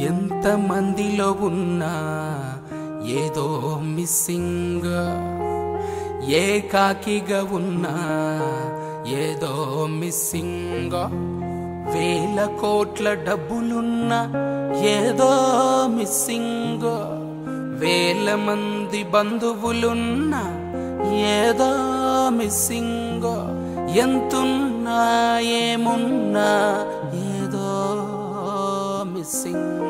ఎంత మందిలో ఉన్నా ఏదో మిస్సింగ్ ఏకాకిగా ఉన్నా ఏదో మిస్సింగ్ వేల కోట్ల డబ్బులున్నా ఏదో మిస్సింగ్ వేల మంది బంధువులున్నా ఏదో మిస్సింగ్ ఎంతున్నా ఏమున్నా ఏదో మిస్సింగ్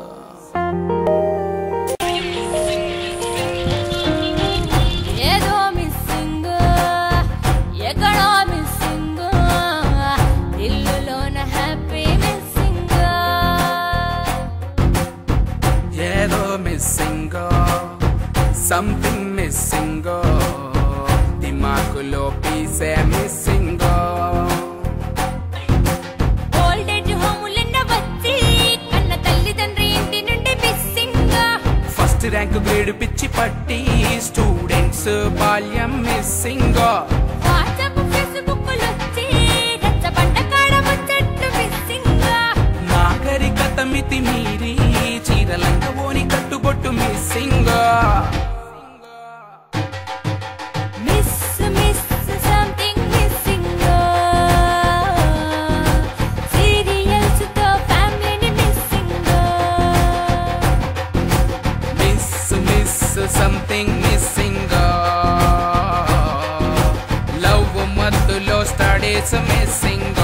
ఏదో మిస్సింగ్ ఎక్కడో మిస్సింగ్ ఇల్లులోన హ్యాపీ మిస్సింగ్ ఏదో మిస్సింగ్ సంథింగ్ మిస్సింగ్ దిమాకులో పీసే మిస్సింగ్ ఓల్డ్ ఏజ్ హోములెన్న వచ్చి కన్న తల్లిదండ్రి ఇంటి నుండి మిస్సింగ్ ఫస్ట్ ర్యాంక్ గ్రేడ్ పిచ్చి పట్టి స్టూడెంట్స్ బాల్యం మిస్సింగ్ వాట్సాప్ ఫేస్బుక్ వచ్చి రచ్చబండ కాడ ముచ్చట్లు మిస్సింగ్ నాగరికత మితి మీరి చీరలంక ఓని కట్టుబొట్టు missing miss miss something missing serials తో ఫ్యామిలీని missing miss miss something missing love మత్తులో స్టడీస్ మిస్సింగ్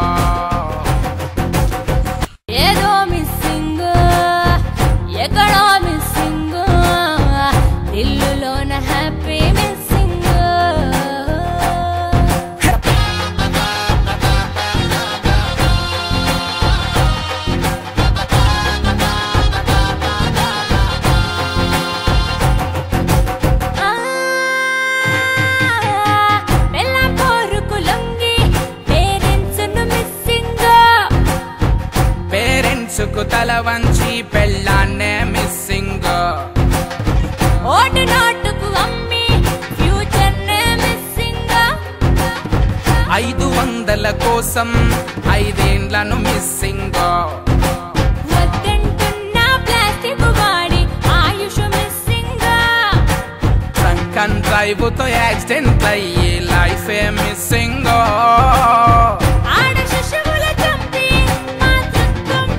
ఏదో మిస్సింగ్ ఎక్కడో మిస్సింగ్ ఇల్లులోన హ్యాపీ మిస్సింగ్ బెల్లం కోరుకు లొంగి పేరెంట్స్ ను మిస్సింగ్ పేరెంట్స్ కు తల వంచి పెళ్ళాన్నే మిస్సింగ్ ఓటు నోటుకు అమ్మి ఫ్యూచర్ నే మిస్సింగ్ ఐదు వందల కోసం ఐదేండ్లను మిస్సింగ్ వద్దంటున్న ప్లాస్టిక్ వాడి ఆయుష్ మిస్సింగ్ ట్రంక్ అండ్ డ్రైవ్ తో యాక్సిడెంట్ అయ్యి లైఫ్ మిస్సింగ్ ఆడ శిశువుల చంపి మాతృత్వం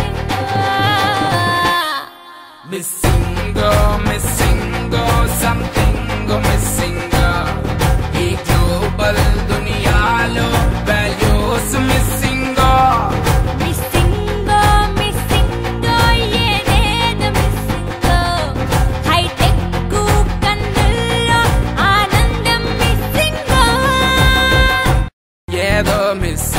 missing missing missing something missing ఈ గ్లోబల్ దునియాలో వాల్యూస్ మిస్సింగ్ మిస్సింగ్ మిస్సింగ్ ఏదేదో మిస్సింగ్ హైటెక్ కన్నుల్లో ఆనందం మిస్సింగ్ ఏదో మిస్